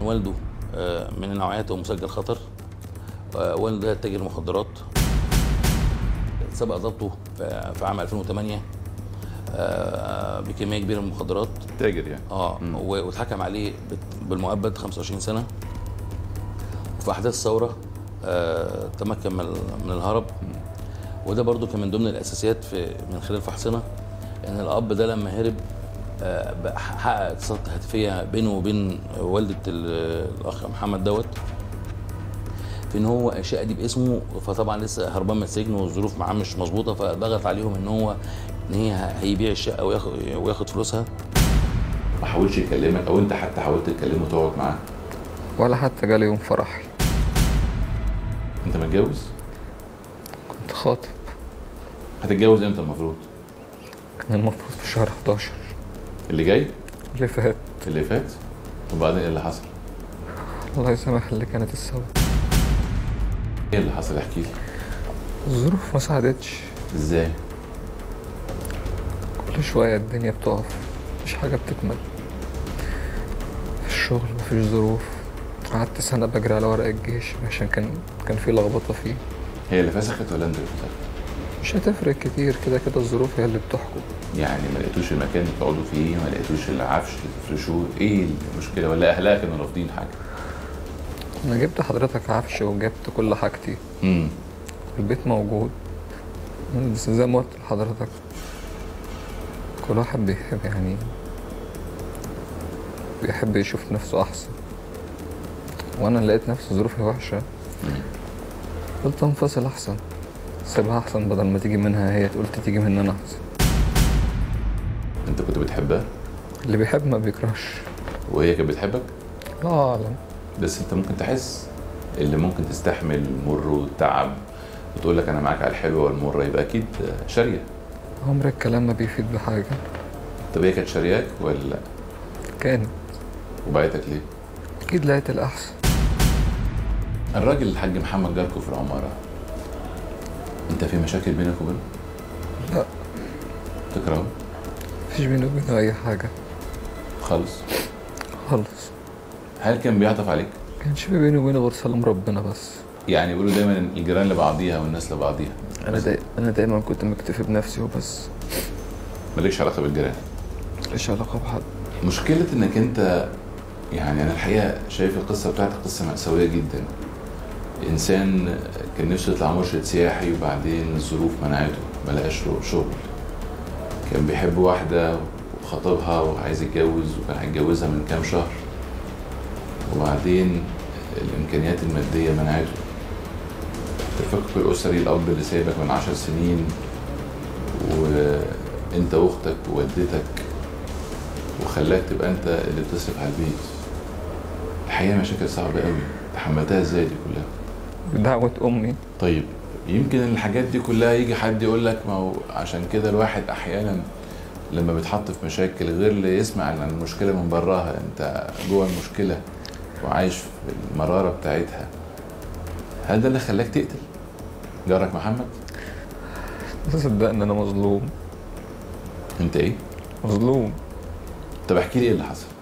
والده آه، من نوعيته مسجل خطر آه، والده تاجر مخدرات سبق ضبطه في في عام 2008 آه، بكميه كبيره من المخدرات تاجر يعني اه و- واتحكم عليه بت- بالمؤبد 25 سنه وفي احداث الثوره آه تمكن من من الهرب وده برضو كان من ضمن الاساسيات في من خلال فحصنا ان الاب ده لما هرب آه بقى حقق اتصالات هاتفيه بينه وبين والده ال- الاخ محمد دوت في ان هو الشقه دي باسمه فطبعا لسه هربان من السجن والظروف معاه مش مظبوطه فضغط عليهم ان هو ان هي هيبيع الشقه وياخد وياخد فلوسها ما حاولش يكلمك او انت حتى حاولت تكلمه تقعد معاه ولا حتى جالي يوم فرحي انت متجوز كنت خاطب هتتجوز امتى المفروض كان المفروض في شهر 11 اللي جاي اللي فات اللي فات وبعدين ايه اللي حصل الله يسامح اللي كانت السبب ايه اللي حصل احكي لي الظروف ما ساعدتش ازاي كل شوية الدنيا بتقف مفيش حاجة بتكمل في الشغل مفيش ظروف قعدت سنة بجري على ورق الجيش عشان كان كان في لخبطة فيه هي اللي فسخت ولا انت اللي فسخت مش هتفرق كتير كده كده الظروف هي اللي بتحكم يعني ما لقيتوش المكان اللي تقعدوا فيه ما لقيتوش العفش اللي تفرشوه ايه المشكله ولا اهلها كانوا رافضين حاجه أنا جبت حضرتك عفش وجبت كل حاجتي امم البيت موجود بس زي ما قلت لحضرتك كل واحد بيحب يعني بيحب يشوف نفسه أحسن وأنا لقيت نفسي ظروفي وحشة قلت انفصل أحسن سيبها أحسن بدل ما تيجي منها هي تقول تيجي مني أنا أحسن انت كنت بتحبها اللي بيحب ما بيكرهش وهي كانت بتحبك الله أعلم بس انت ممكن تحس اللي ممكن تستحمل المر والتعب وتقول لك انا معاك على الحلوه والمره يبقى اكيد شاريه عمر الكلام ما بيفيد بحاجة طب هي كانت شارياك ولا لا كان وبعتك ليه أكيد لقيت الأحسن الراجل الحاج محمد جاركو في العماره انت في مشاكل بينك وبينه لا تكرهه مفيش بيني وبينه أي حاجة خالص خالص هل كان بيعطف عليك كانش في بيني وبينه غير سلام ربنا بس يعني بيقولوا دايما إن الجيران لبعضيها والناس لبعضيها انا داي... انا دايما كنت مكتفي بنفسي وبس مالكش علاقه بالجيران مليش علاقه بحد مشكلة انك انت يعني انا الحقيقة شايف القصة بتاعتك قصة مأساوية جدا انسان كان نفسه يطلع مرشد سياحي وبعدين الظروف منعته ما لقاش شغل كان بيحب واحدة وخطبها وعايز يتجوز وكان هيتجوزها من كام شهر وبعدين الامكانيات المادية منعته التفكك الاسري الاب اللي سايبك من عشر سنين وانت واختك ووالدتك وخلاك تبقى انت اللي بتصرف على البيت الحقيقه مشاكل صعبه قوي تحملتها ازاي دي كلها بدعوة امي طيب يمكن الحاجات دي كلها يجي حد يقول لك ما هو عشان كده الواحد احيانا لما بيتحط في مشاكل غير اللي يسمع عن المشكله من براها انت جوه المشكله وعايش في المراره بتاعتها هل ده اللي خلاك تقتل جارك محمد تصدق ان انا مظلوم انت ايه مظلوم طب احكي لي ايه اللي حصل